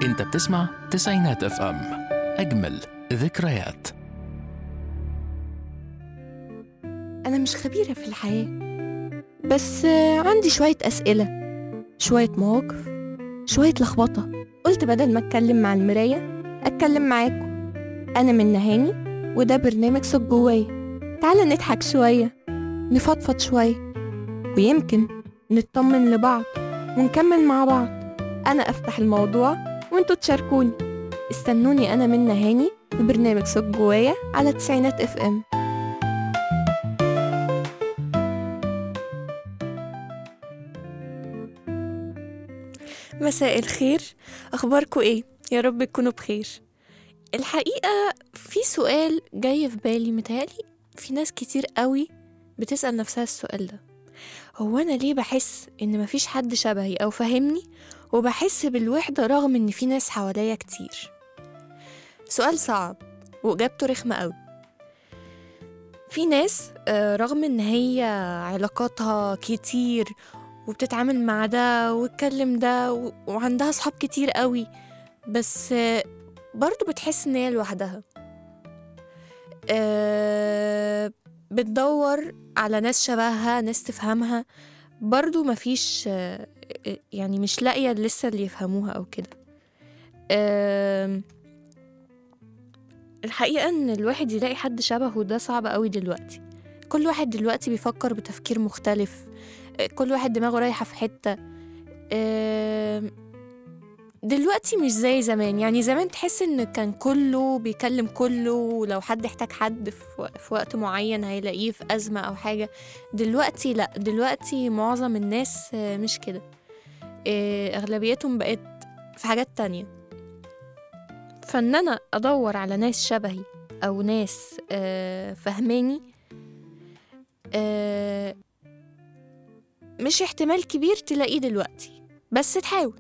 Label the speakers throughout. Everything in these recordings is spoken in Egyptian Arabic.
Speaker 1: انت بتسمع تسعينات اف ام اجمل ذكريات
Speaker 2: أنا مش خبيرة في الحياة بس آه، عندي شوية أسئلة شوية مواقف شوية لخبطة قلت بدل ما أتكلم مع المراية أتكلم معاكم أنا من نهاني وده برنامج صوت جوايا تعالى نضحك شوية نفضفض شوية ويمكن نطمن لبعض ونكمل مع بعض أنا أفتح الموضوع وانتوا تشاركوني استنوني أنا من نهاني في برنامج صوت جوايا على تسعينات اف ام مساء الخير اخباركم ايه يا رب تكونوا بخير الحقيقه في سؤال جاي في بالي متهيألي في ناس كتير قوي بتسأل نفسها السؤال ده هو انا ليه بحس ان مفيش حد شبهي او فاهمني وبحس بالوحده رغم ان في ناس حواليا كتير سؤال صعب واجابته رخمه قوي في ناس آه، رغم ان هي علاقاتها كتير وبتتعامل مع ده وتكلم ده و- وعندها صحاب كتير قوي بس آه، برضو بتحس ان هي لوحدها آه، بتدور على ناس شبهها ناس تفهمها برضو مفيش آه، آه، يعني مش لاقية لسه اللي يفهموها أو كده آم، الحقيقة إن الواحد يلاقي حد شبهه ده صعب قوي دلوقتي كل واحد دلوقتي بيفكر بتفكير مختلف كل واحد دماغه رايحة في حتة آم، دلوقتي مش زي زمان يعني زمان تحس ان كان كله بيكلم كله ولو حد احتاج حد في وق- في وقت معين هيلاقيه في أزمة أو حاجة دلوقتي لأ دلوقتي معظم الناس آه، مش كده آه، أغلبيتهم بقت في حاجات تانية فإن أنا أدور على ناس شبهي أو ناس آه، فهماني آه، مش احتمال كبير تلاقيه دلوقتي بس تحاول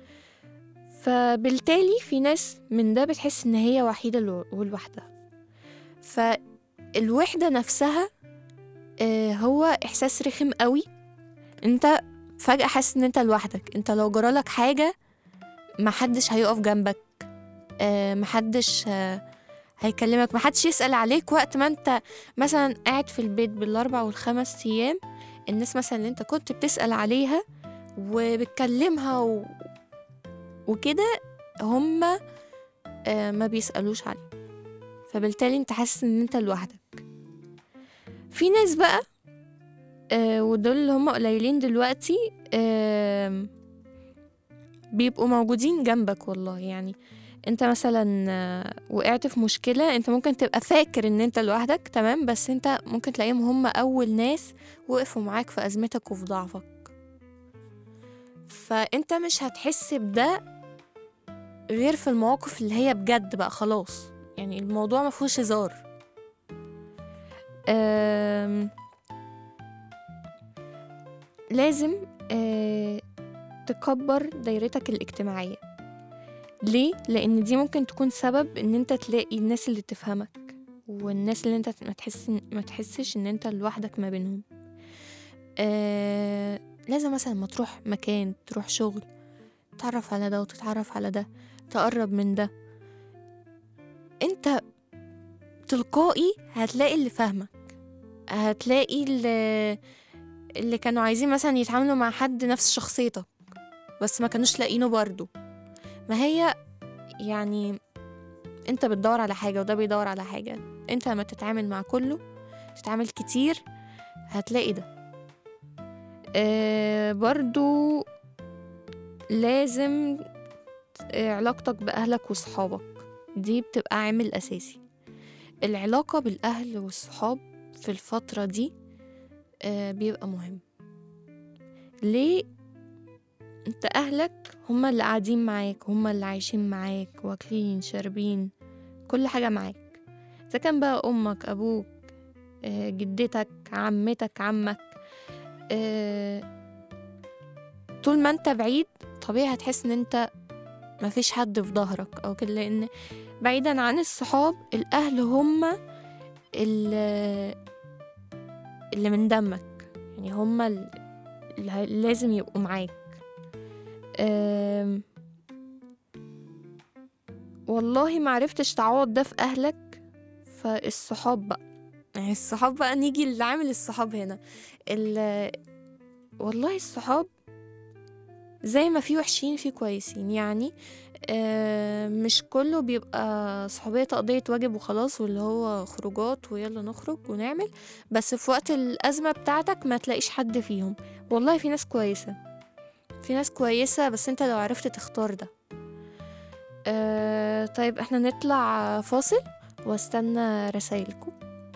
Speaker 2: فبالتالي في ناس من ده بتحس ان هي وحيدة لو- ولوحدها فالوحدة نفسها آه، هو احساس رخم قوي انت فجأة حاسس ان انت لوحدك انت لو جرالك حاجة محدش هيقف جنبك آه، محدش آه، هيكلمك محدش يسأل عليك وقت ما انت مثلا قاعد في البيت بالاربع والخمس ايام الناس مثلا اللي انت كنت بتسأل عليها وبتكلمها و... وكده هما آه، ما بيسألوش عليك فبالتالي انت حاسس ان انت لوحدك في ناس بقى آه، ودول اللي هم قليلين دلوقتي آم، بيبقوا موجودين جنبك والله يعني انت مثلا آه، وقعت في مشكلة انت ممكن تبقى فاكر ان انت لوحدك تمام بس انت ممكن تلاقيهم هم اول ناس وقفوا معاك في أزمتك وفي ضعفك فأنت مش هتحس بده غير في المواقف اللي هي بجد بقى خلاص يعني الموضوع ما فيهوش هزار أم، لازم أه، تكبر دايرتك الاجتماعية ليه؟ لأن دي ممكن تكون سبب إن أنت تلاقي الناس اللي تفهمك والناس اللي أنت ما تحس ما تحسش إن أنت لوحدك ما بينهم آه لازم مثلا ما تروح مكان تروح شغل تتعرف على ده وتتعرف على ده تقرب من ده انت تلقائي هتلاقي اللي فاهمك هتلاقي اللي, اللي كانوا عايزين مثلا يتعاملوا مع حد نفس شخصيتك بس ما كانوش لاقينه برضو ما هي يعني انت بتدور على حاجة وده بيدور على حاجة انت لما تتعامل مع كله تتعامل كتير هتلاقي ده آه برضو لازم آه، علاقتك بأهلك وصحابك دي بتبقى عامل أساسي العلاقة بالأهل والصحاب في الفترة دي آه بيبقى مهم ليه انت أهلك هما اللي قاعدين معاك هما اللي عايشين معاك واكلين شاربين كل حاجة معاك إذا كان بقى أمك أبوك آه، جدتك عمتك عمك آه، طول ما انت بعيد طبيعي هتحس ان انت مفيش حد في ظهرك او كده لان بعيدا عن الصحاب الاهل هما ال- اللي من دمك يعني هما ال- اللي لازم يبقوا معاك آم، والله معرفتش تعوض ده في أهلك فالصحاب بقى يعني الصحاب بقى نيجي لعامل الصحاب هنا ال والله الصحاب زي ما في وحشين في كويسين يعني آه، مش كله بيبقى صحوبية تقضية واجب وخلاص واللي هو خروجات ويلا نخرج ونعمل بس في وقت الأزمة بتاعتك ما تلاقيش حد فيهم والله في ناس كويسة في ناس كويسة بس انت لو عرفت تختار ده آه، طيب احنا نطلع فاصل واستنى رسايلكم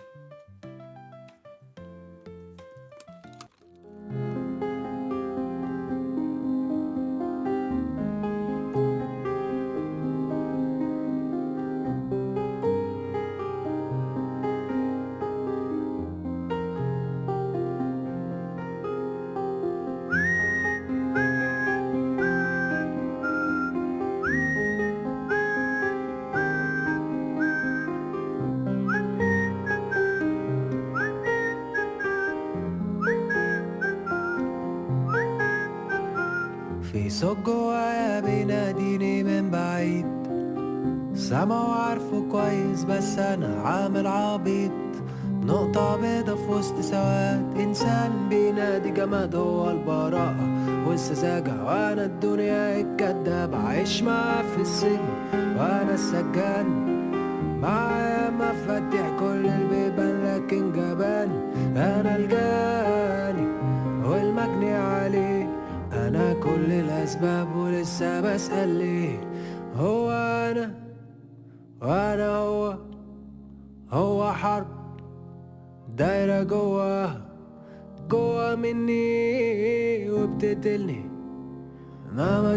Speaker 3: في صوت جوايا بيناديني من بعيد سامعه وعارفه كويس بس انا عامل عبيط نقطة بيضة في وسط سواد إنسان بينادي جماد هو البراءة والسذاجة وأنا الدنيا الكداب عايش معاه في السجن وأنا السجان معايا مفاتيح كل البيبان لكن جبان أنا الجاني والمجني عليه أنا كل الأسباب ولسه بسأل ليه هو أنا وأنا هو هو حرب دايرة جوا جوا مني وبتقتلني مهما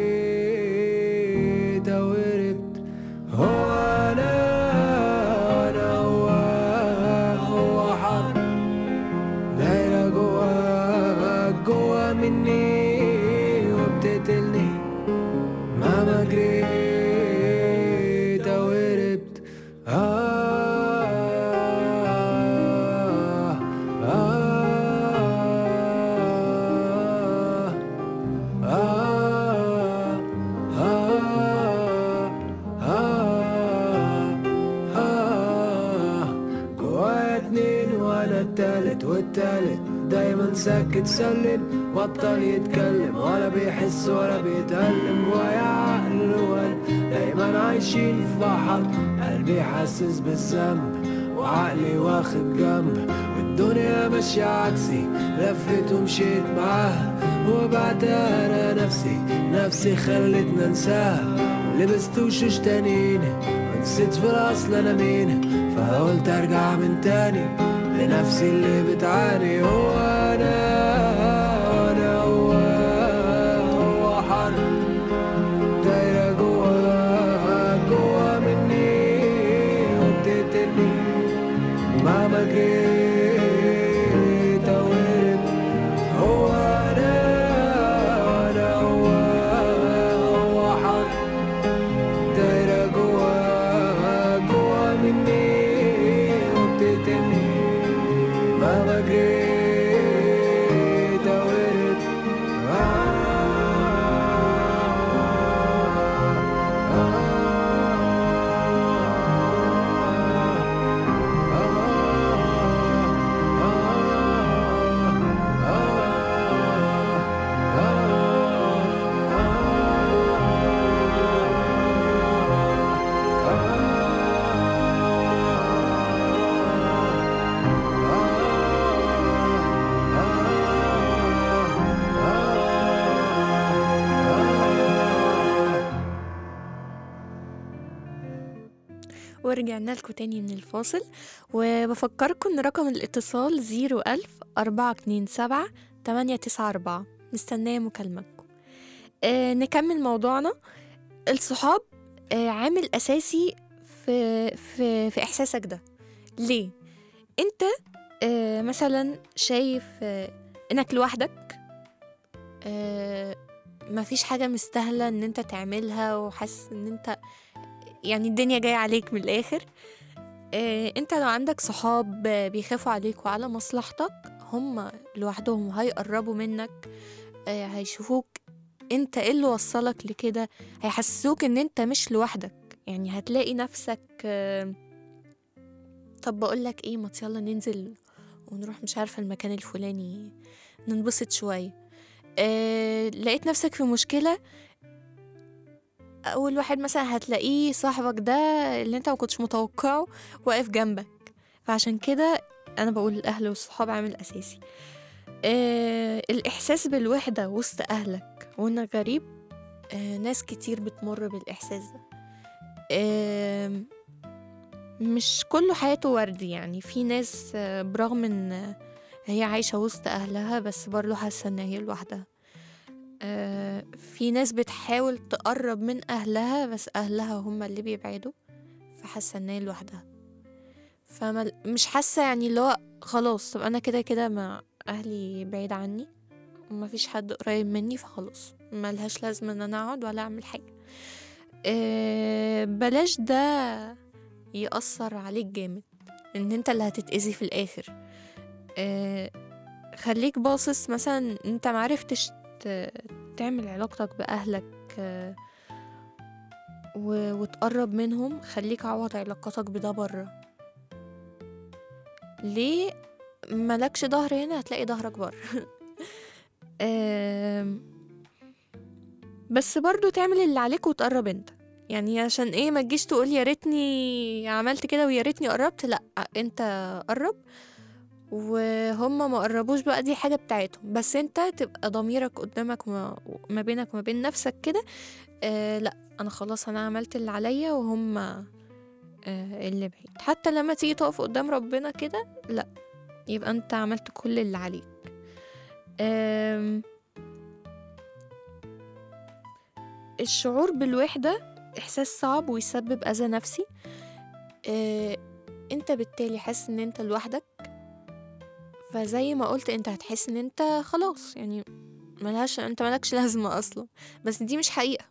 Speaker 3: جريت أو هربت هو أنا وأنا هو هو حرب دايرة جوا جوا مني وبتقتلني مهما جريت أو هربت آه آه آه آه آه آه جوايا اتنين وانا التالت والتالت دايما ساكت سلم بطل يتكلم ولا بيحس ولا بيتألم جوايا عقل وقلب دايما عايشين في بحر قلبي حاسس بالذنب وعقلي واخد جنب والدنيا ماشية عكسي لفت ومشيت معاها وبعدها انا نفسي نفسي خلتنا انساها لبست وشوش تانيين ونسيت في الاصل انا مين فقلت ارجع من تاني لنفسي اللي بتعاني هو انا انا هو هو حرب دايرة جوا جوا مني وبتقتلني مهما جريت أو هربت هو أنا أنا هو هو حرب دايرة جوا جوا مني وبتقتلني مهما جريت أو هربت
Speaker 2: ورجعنا لكم تاني من الفاصل وبفكركم ان رقم الاتصال زيرو ألف أربعة اتنين سبعة تمانية تسعة أربعة مستنية مكالمتكم آه نكمل موضوعنا الصحاب آه عامل أساسي في, في, في إحساسك ده ليه؟ أنت آه مثلا شايف آه إنك لوحدك آه مفيش حاجة مستاهلة إن أنت تعملها وحاسس إن أنت يعني الدنيا جاية عليك من الآخر آه، انت لو عندك صحاب آه، بيخافوا عليك وعلى مصلحتك هم لوحدهم هيقربوا منك آه، هيشوفوك انت ايه اللي وصلك لكده هيحسسوك ان انت مش لوحدك يعني هتلاقي نفسك آه، طب بقولك ايه ما يلا ننزل ونروح مش عارفة المكان الفلاني ننبسط شوية آه لقيت نفسك في مشكلة أول واحد مثلا هتلاقيه صاحبك ده اللي انت ما كنتش متوقعه واقف جنبك فعشان كده أنا بقول الأهل والصحاب عامل أساسي آه الإحساس بالوحدة وسط أهلك وإنك غريب آه ناس كتير بتمر بالإحساس ده آه مش كله حياته وردي يعني في ناس آه، برغم ان هي عايشة وسط أهلها بس برضه حاسة إن هي لوحدها آه، في ناس بتحاول تقرب من أهلها بس أهلها هم اللي بيبعدوا فحاسة إن هي لوحدها فمش حاسة يعني اللي هو خلاص طب أنا كده كده ما أهلي بعيد عني وما فيش حد قريب مني فخلاص ملهاش لازمة إن أنا أقعد ولا أعمل حاجة آه، بلاش ده يأثر عليك جامد إن أنت اللي هتتأذي في الآخر آه، خليك باصص مثلا انت معرفتش ت- تعمل علاقتك بأهلك آه، و- وتقرب منهم خليك عوض علاقتك بده بره ليه ملكش ظهر هنا هتلاقي ظهرك بره آم، بس برضو تعمل اللي عليك وتقرب انت يعني عشان ايه ما تجيش تقول يا ريتني عملت كده ويا ريتني قربت لا انت قرب وهم ما قربوش بقى دي حاجة بتاعتهم بس انت تبقى ضميرك قدامك ما, ما بينك وما بين نفسك كده آه لا انا خلاص انا عملت اللي عليا وهم آه اللي بعيد حتى لما تيجي تقف قدام ربنا كده لا يبقى انت عملت كل اللي عليك آم، الشعور بالوحدة إحساس صعب ويسبب أذى نفسي آه، انت بالتالي حاسس ان انت لوحدك فزي ما قلت انت هتحس ان انت خلاص يعني ملهاش انت ملكش لازمة اصلا بس دي مش حقيقة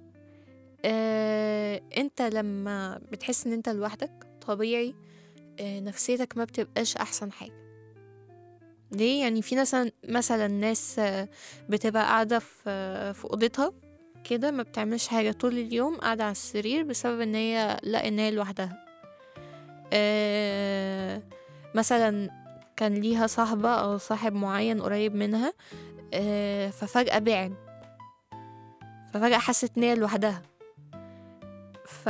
Speaker 2: اه انت لما بتحس ان انت لوحدك طبيعي اه نفسيتك ما بتبقاش احسن حاجة ليه يعني في ناس مثلا ناس آه، بتبقى قاعدة في آه، في اوضتها كده ما بتعملش حاجة طول اليوم قاعدة على السرير بسبب ان هي لا ان هي لوحدها آه مثلا كان ليها صاحبة أو صاحب معين قريب منها آه ففجأة بعد ففجأة حست إن هي لوحدها ف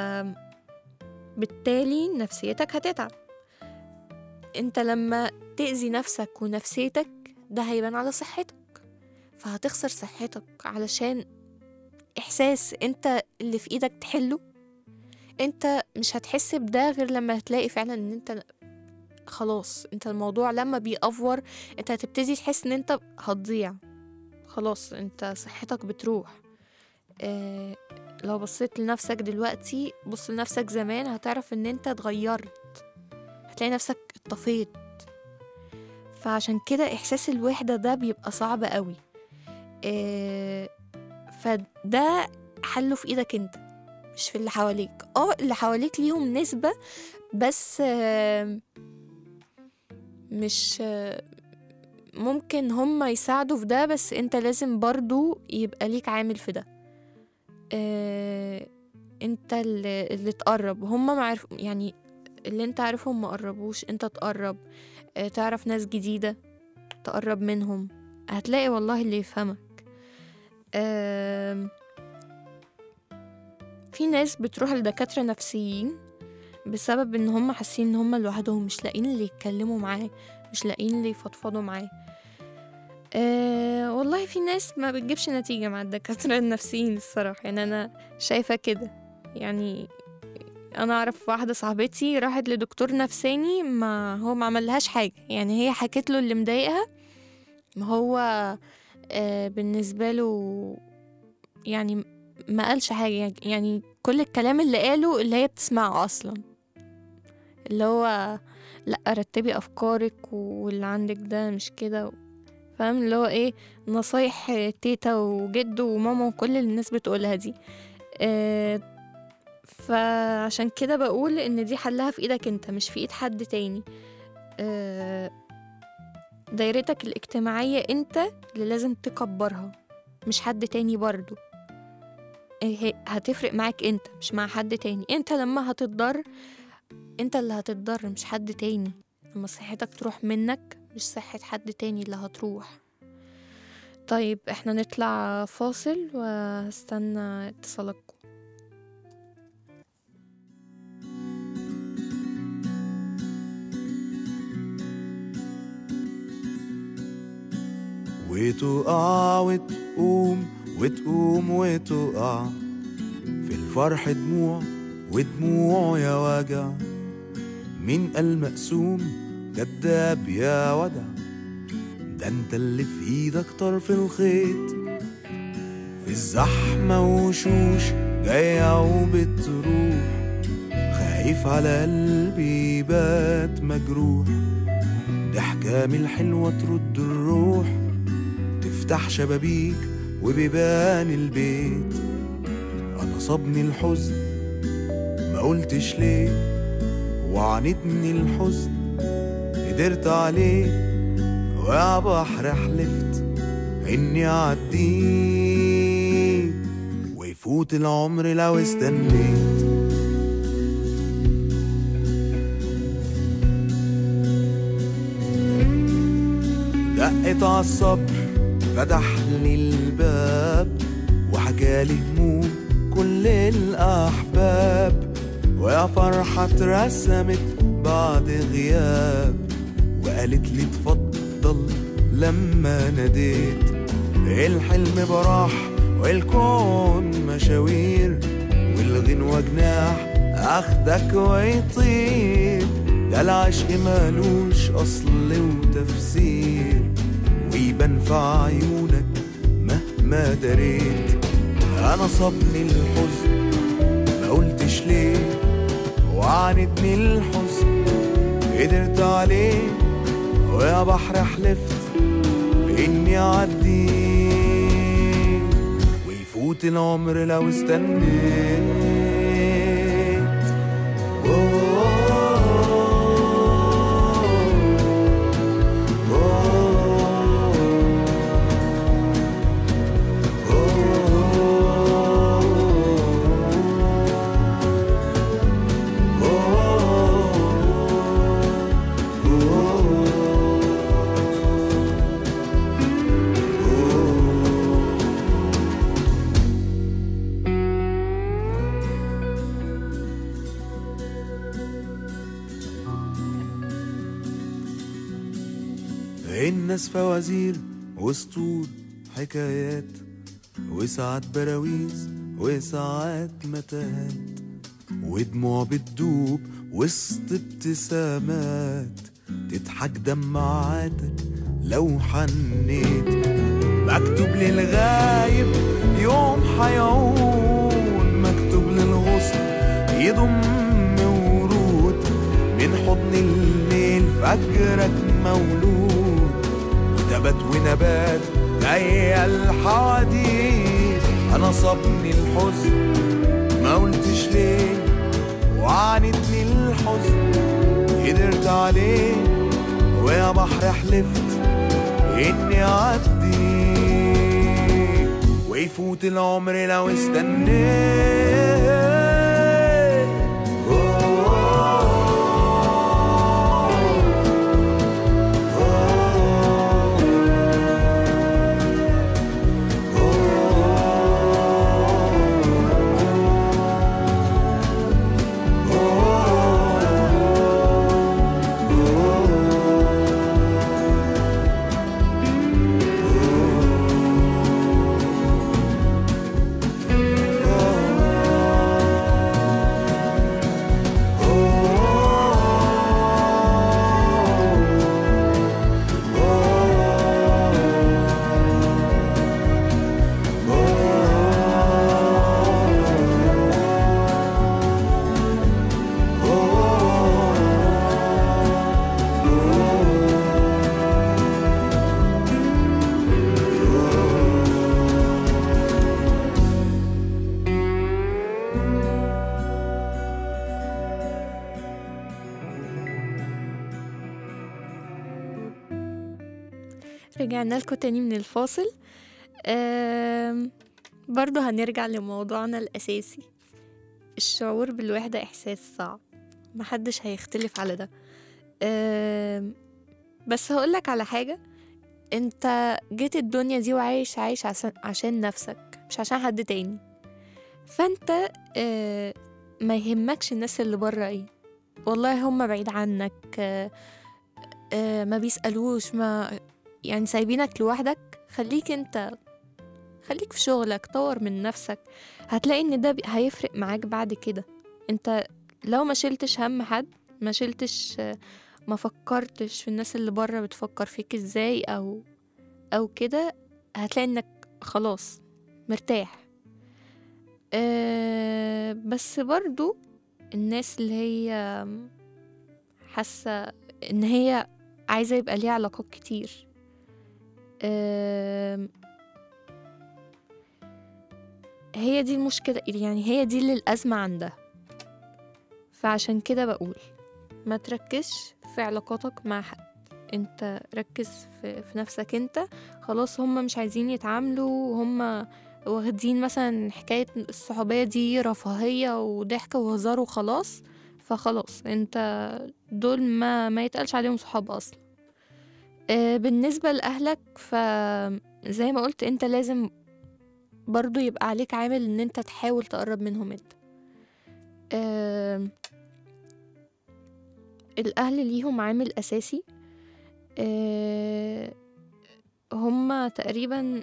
Speaker 2: بالتالي نفسيتك هتتعب انت لما تأذي نفسك ونفسيتك ده هيبان على صحتك فهتخسر صحتك علشان إحساس انت اللي في إيدك تحله انت مش هتحس بده غير لما هتلاقي فعلا ان انت خلاص انت الموضوع لما بيأفور انت هتبتدي تحس ان انت هتضيع خلاص انت صحتك بتروح اه لو بصيت لنفسك دلوقتي بص لنفسك زمان هتعرف ان انت اتغيرت هتلاقي نفسك اتطفيت فعشان كده احساس الوحدة ده بيبقى صعب قوي اه فده حله في ايدك انت مش في اللي حواليك اه اللي حواليك ليهم نسبة بس آه، مش آه، ممكن هم يساعدوا في ده بس انت لازم برضو يبقى ليك عامل في ده آه، انت اللي, اللي تقرب هم معرف يعني اللي انت عارفهم ما قربوش انت تقرب آه، تعرف ناس جديدة تقرب منهم هتلاقي والله اللي يفهمك آم، في ناس بتروح لدكاترة نفسيين بسبب ان هم حاسين ان هم لوحدهم مش لاقيين اللي يتكلموا معاه مش لاقيين اللي يفضفضوا معاه أه والله في ناس ما بتجيبش نتيجة مع الدكاترة النفسيين الصراحة يعني أنا شايفة كده يعني أنا أعرف واحدة صاحبتي راحت لدكتور نفساني ما هو ما عملهاش حاجة يعني هي حكت له اللي مضايقها ما هو أه بالنسبة له يعني ما قالش حاجة يعني كل الكلام اللي قاله اللي هي بتسمعه أصلا اللي هو لأ رتبي أفكارك واللي عندك ده مش كده فاهم اللي هو ايه نصايح تيتا وجد وماما وكل اللي الناس بتقولها دي آه فعشان كده بقول ان دي حلها في ايدك انت مش في ايد حد تاني آه دايرتك الاجتماعية انت اللي لازم تكبرها مش حد تاني برضو هي- هتفرق معاك انت مش مع حد تاني انت لما هتتضر انت اللي هتتضر مش حد تاني لما صحتك تروح منك مش صحة حد تاني اللي هتروح طيب احنا نطلع فاصل وهستنى اتصالاتكم
Speaker 4: وتقع وتقوم وتقوم وتقع في الفرح دموع ودموع يا وجع مين قال مقسوم كداب يا ودع ده انت اللي في ايدك طرف الخيط في الزحمة وشوش جاية وبتروح خايف على قلبي يبات مجروح ضحكة من الحلوة ترد الروح تفتح شبابيك وبيبان البيت أنا صابني الحزن ما قلتش ليه وعانتني الحزن قدرت عليه ويا بحر حلفت إني أعديه ويفوت العمر لو استنيت دقت عالصبر فتح لي الباب وحكالي هموم كل الأحباب ويا فرحة اترسمت بعد غياب وقالت لي اتفضل لما ناديت الحلم براح والكون مشاوير والغنوة جناح اخدك ويطير ده العشق مالوش اصل وتفسير ويبان في عيونك مهما دريت انا صابني الحزن ما قلتش ليه وعاندني الحزن قدرت عليه ويا بحر حلفت اني اعديه ويفوت العمر لو استنيت الناس فوازير وسطول حكايات وساعات براويز وساعات متاهات ودموع بتدوب وسط ابتسامات تضحك دمعاتك لو حنيت مكتوب للغايب يوم حيعود مكتوب للغصن يضم ورود من حضن الليل فجرك مولود وتبت ونبات جاية الحواديت انا صابني الحزن ما قلتش ليه وعانتني الحزن قدرت عليه ويا بحر حلفت اني اعدي ويفوت العمر لو استنيت
Speaker 2: رجعنا لكم تاني من الفاصل آم، برضه هنرجع لموضوعنا الأساسي الشعور بالوحدة إحساس صعب محدش هيختلف على ده أم، بس هقولك على حاجة انت جيت الدنيا دي وعايش عايش عشان, عشان نفسك مش عشان حد تاني فانت آه، ما يهمكش الناس اللي بره ايه والله هم بعيد عنك آه، آه، ما بيسألوش ما يعني سايبينك لوحدك خليك انت خليك في شغلك طور من نفسك هتلاقي ان ده بي- هيفرق معاك بعد كده انت لو ما شلتش هم حد ما شلتش آه، ما فكرتش في الناس اللي بره بتفكر فيك ازاي او او كده هتلاقي انك خلاص مرتاح أه بس برضو الناس اللي هي حاسة ان هي عايزة يبقى ليها علاقات كتير أه هي دي المشكلة يعني هي دي اللي الأزمة عندها فعشان كده بقول ما تركزش في علاقاتك مع حد انت ركز في, في نفسك انت خلاص هم مش عايزين يتعاملوا هم واخدين مثلا حكاية الصحوبية دي رفاهية وضحك وهزار وخلاص فخلاص انت دول ما ما يتقالش عليهم صحاب اصلا آه، بالنسبة لأهلك فزي ما قلت انت لازم برضو يبقى عليك عامل ان انت تحاول تقرب منهم انت آم، الأهل ليهم عامل أساسي آه، هما تقريبا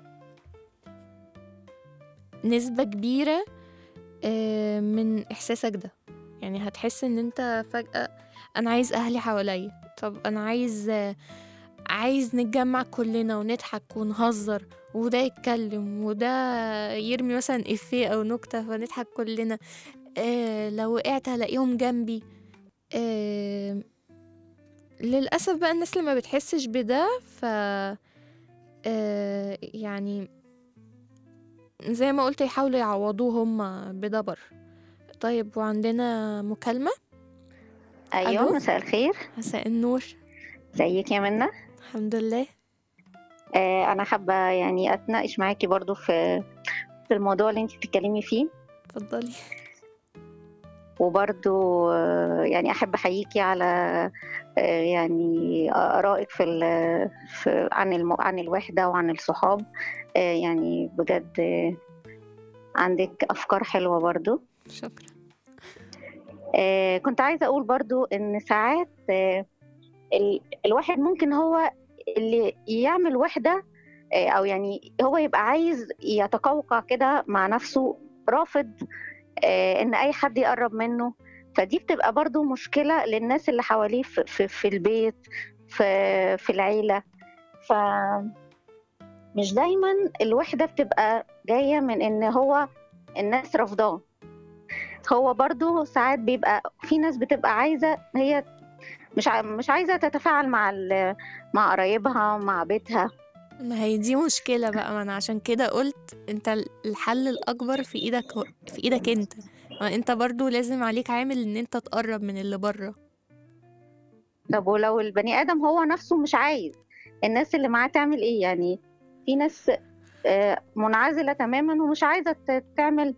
Speaker 2: نسبة كبيرة آه، من إحساسك ده يعني هتحس إن أنت فجأة أنا عايز أهلي حواليا طب أنا عايز آه، عايز نتجمع كلنا ونضحك ونهزر وده يتكلم وده يرمي مثلا إفيه أو نكتة فنضحك كلنا آه لو وقعت هلاقيهم جنبي آه للأسف بقى الناس اللي ما بتحسش بده ف آه يعني زي ما قلت يحاولوا يعوضوه هما بده بر طيب وعندنا مكالمة ألو؟
Speaker 5: ايوه مساء الخير
Speaker 2: مساء النور
Speaker 5: ازيك يا منى
Speaker 2: الحمد لله
Speaker 5: آه انا حابه يعني اتناقش معاكي برضو في في الموضوع اللي انت بتتكلمي فيه
Speaker 2: اتفضلي
Speaker 5: وبرضو آه يعني احب احييكي على آه يعني ارائك في, ال- في عن الم عن الوحده وعن الصحاب آه يعني بجد آه عندك افكار حلوه برضو
Speaker 2: شكرا
Speaker 5: آه، كنت عايزة أقول برضو إن ساعات آه، ال- الواحد ممكن هو اللي يعمل وحدة آه، أو يعني هو يبقى عايز يتقوقع كده مع نفسه رافض آه، إن أي حد يقرب منه فدي بتبقى برضو مشكلة للناس اللي حواليه في, في, في البيت في, في العيلة ف مش دايما الوحدة بتبقى جاية من إن هو الناس رافضاه هو برضو ساعات بيبقى في ناس بتبقى عايزة هي مش ع- مش عايزة تتفاعل مع ال- مع قرايبها مع بيتها
Speaker 2: ما هي دي مشكلة بقى ما أنا عشان كده قلت أنت الحل الأكبر في إيدك هو- في إيدك أنت ما أنت برضو لازم عليك عامل إن أنت تقرب من اللي بره
Speaker 5: طب ولو البني آدم هو نفسه مش عايز الناس اللي معاه تعمل إيه يعني في ناس آه، منعزلة تماما ومش عايزة ت- تعمل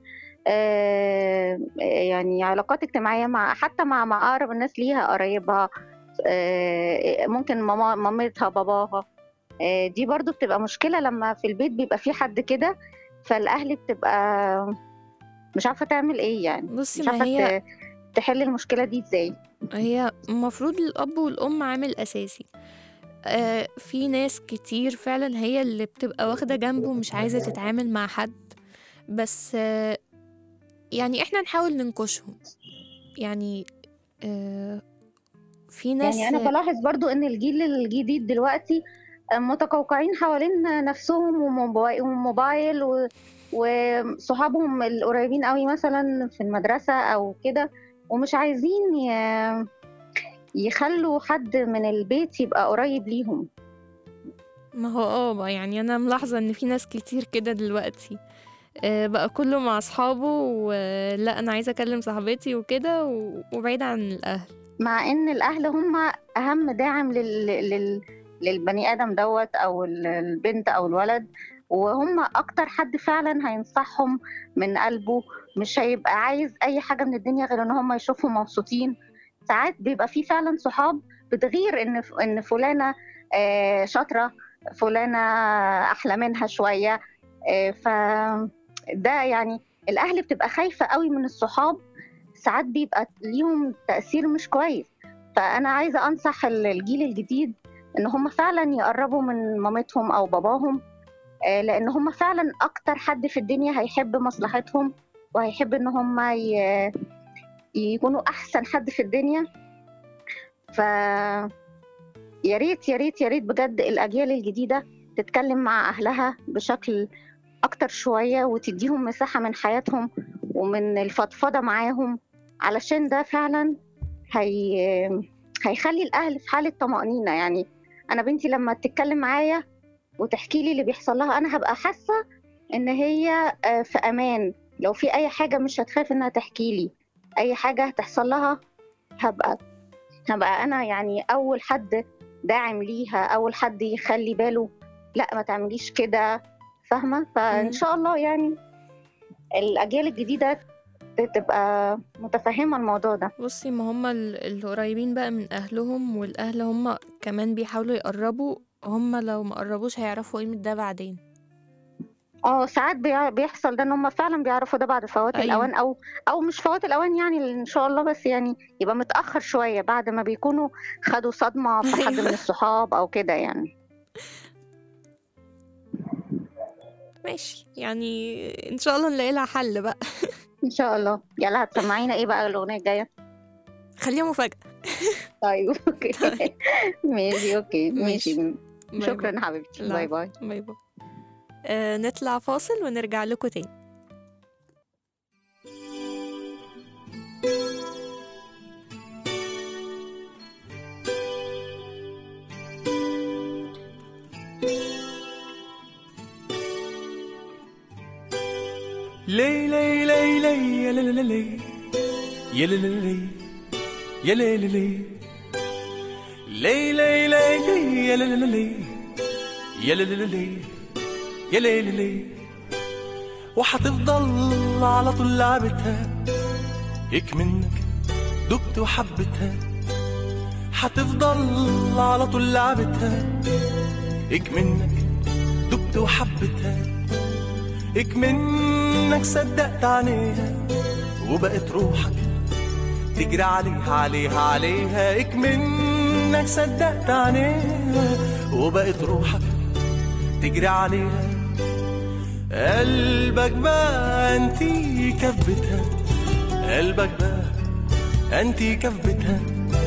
Speaker 5: آه، يعني علاقات اجتماعية مع حتى مع مع أقرب الناس ليها قرايبها آه، ممكن ماما مامتها باباها آه، دي برضو بتبقى مشكلة لما في البيت بيبقى في حد كده فالأهل بتبقى مش عارفة تعمل إيه يعني
Speaker 2: بصي
Speaker 5: مش
Speaker 2: ما
Speaker 5: عارفة
Speaker 2: هي
Speaker 5: ت- تحل المشكلة دي إزاي
Speaker 2: هي المفروض الأب والأم عامل أساسي آه في ناس كتير فعلا هي اللي بتبقى واخدة جنبه مش عايزة تتعامل مع حد بس آه يعني احنا نحاول ننكشهم يعني آه في ناس
Speaker 5: يعني انا بلاحظ برضو ان الجيل الجديد دلوقتي متقوقعين حوالين نفسهم وموبايل, وموبايل و... وصحابهم القريبين قوي مثلا في المدرسة او كده ومش عايزين ي... يخلوا حد من البيت يبقى قريب ليهم
Speaker 2: ما هو اه بقى يعني انا ملاحظة ان في ناس كتير كده دلوقتي آه، بقى كله مع اصحابه ولا انا عايزة اكلم صاحبتي وكده و- وبعيد عن الاهل
Speaker 5: مع ان الاهل هم اهم داعم لل... لل... للبني ادم دوت او ال- البنت او الولد وهم اكتر حد فعلا هينصحهم من قلبه مش هيبقى عايز اي حاجه من الدنيا غير ان هم يشوفهم مبسوطين ساعات بيبقى في فعلا صحاب بتغير ان ان فلانه آه، شاطره فلانه احلى منها شويه آه، ف ده يعني الاهل بتبقى خايفه قوي من الصحاب ساعات بيبقى ليهم تاثير مش كويس فانا عايزه انصح ال- الجيل الجديد ان هم فعلا يقربوا من مامتهم او باباهم آه، لان هم فعلا اكتر حد في الدنيا هيحب مصلحتهم وهيحب ان هم ي- يكونوا احسن حد في الدنيا ف يا ريت يا ريت يا ريت بجد الاجيال الجديده تتكلم مع اهلها بشكل اكتر شويه وتديهم مساحه من حياتهم ومن الفضفضه معاهم علشان ده فعلا هي هيخلي الاهل في حاله طمانينه يعني انا بنتي لما تتكلم معايا وتحكي لي اللي بيحصل لها انا هبقى حاسه ان هي آه، في امان لو في اي حاجه مش هتخاف انها تحكي لي اي حاجه هتحصل لها هبقى هبقى انا يعني اول حد داعم ليها اول حد يخلي باله لا ما تعمليش كده فاهمه
Speaker 2: مم.
Speaker 5: فان شاء الله يعني الاجيال الجديده تبقى متفهمه الموضوع ده
Speaker 2: بصي ما هم القريبين بقى من اهلهم والاهل هم كمان بيحاولوا يقربوا هم لو ما قربوش هيعرفوا قيمة ده بعدين
Speaker 5: اه ساعات بيع- بيحصل ده ان هم فعلا بيعرفوا ده بعد فوات
Speaker 2: أيوة.
Speaker 5: الاوان او او مش فوات الاوان يعني ان شاء الله بس يعني يبقى متاخر شويه بعد ما بيكونوا خدوا صدمه في حد من
Speaker 2: أيوة.
Speaker 5: الصحاب او كده يعني
Speaker 2: ماشي يعني ان شاء الله نلاقي لها حل بقى
Speaker 5: ان شاء الله يلا هتسمعينا ايه بقى الاغنيه الجايه
Speaker 2: خليها مفاجأة
Speaker 5: طيب اوكي
Speaker 2: طيب.
Speaker 5: ماشي اوكي
Speaker 2: ماشي.
Speaker 5: ماشي
Speaker 2: باي
Speaker 5: شكرا يا حبيبتي
Speaker 2: لا.
Speaker 5: باي باي
Speaker 2: باي باي آه نطلع فاصل ونرجع لكم تاني
Speaker 6: لي لي لي لي يا لي لي لي يا لي لي لي يا لي لي لي لي لي لي لي يا لي لي لي يا لي لي لي يا لي لي لي وحتفضل على طول لعبتها هيك منك دقت وحبتها حتفضل على طول لعبتها هيك منك دقت وحبتها هيك منك صدقت عليها وبقت روحك تجري عليها عليها عليها هيك منك صدقت عليها وبقت روحك تجري عليها قلبك بقى انتي كبتها قلبك بقى انتي كبتها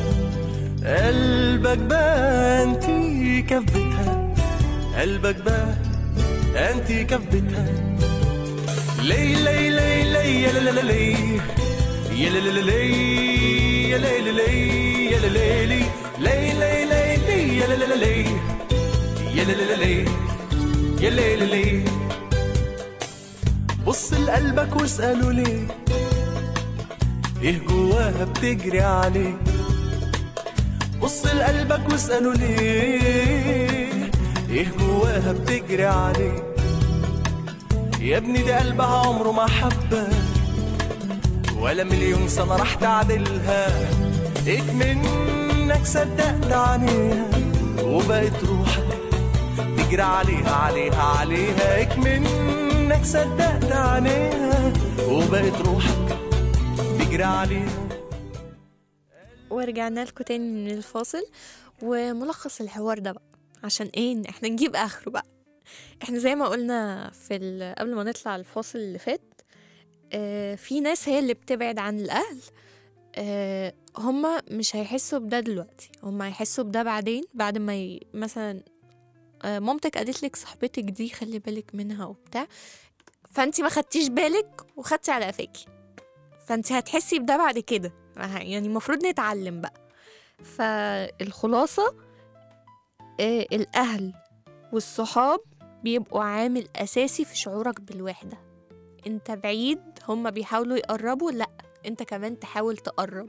Speaker 6: قلبك بقى انتي كبتها قلبك بقى انتي كبتها لي لي لي لي يا لا لا لي يا لا لا لي يا لي لي يا لي لي لي لي لي لي يا لا لا لي يا لا لا لي يا لي لي بص لقلبك واسأله ليه ايه جواها بتجري عليه بص لقلبك واسأله ليه ايه جواها بتجري عليه يا ابني ده قلبها عمره ما حبك ولا مليون سنة راح تعدلها ايك منك صدقت عليها وبقت روحك تجري عليها عليها عليها ايك منك صدقت عليها وبقت روحك تجري عليها
Speaker 2: ورجعنا لكم تاني من الفاصل وملخص الحوار ده بقى عشان ايه إن احنا نجيب اخره بقى احنا زي ما قلنا في ال- قبل ما نطلع الفاصل اللي فات آه في ناس هي اللي بتبعد عن الاهل آه هما مش هيحسوا بده دلوقتي هما هيحسوا بده بعدين بعد ما ي... مثلا آه مامتك قالت لك صاحبتك دي خلي بالك منها وبتاع فانت ما خدتيش بالك وخدتي على قفاكي فانت هتحسي بده بعد كده يعني المفروض نتعلم بقى فالخلاصة آه الأهل والصحاب بيبقوا عامل أساسي في شعورك بالوحدة انت بعيد هما بيحاولوا يقربوا لأ انت كمان تحاول تقرب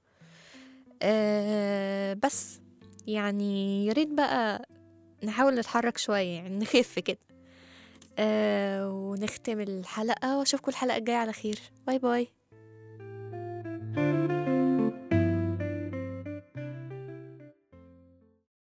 Speaker 2: آه بس يعني يا ريت بقى نحاول نتحرك شوية يعني نخف كده آه ونختم الحلقة واشوفكم الحلقة الجاية على خير باي باي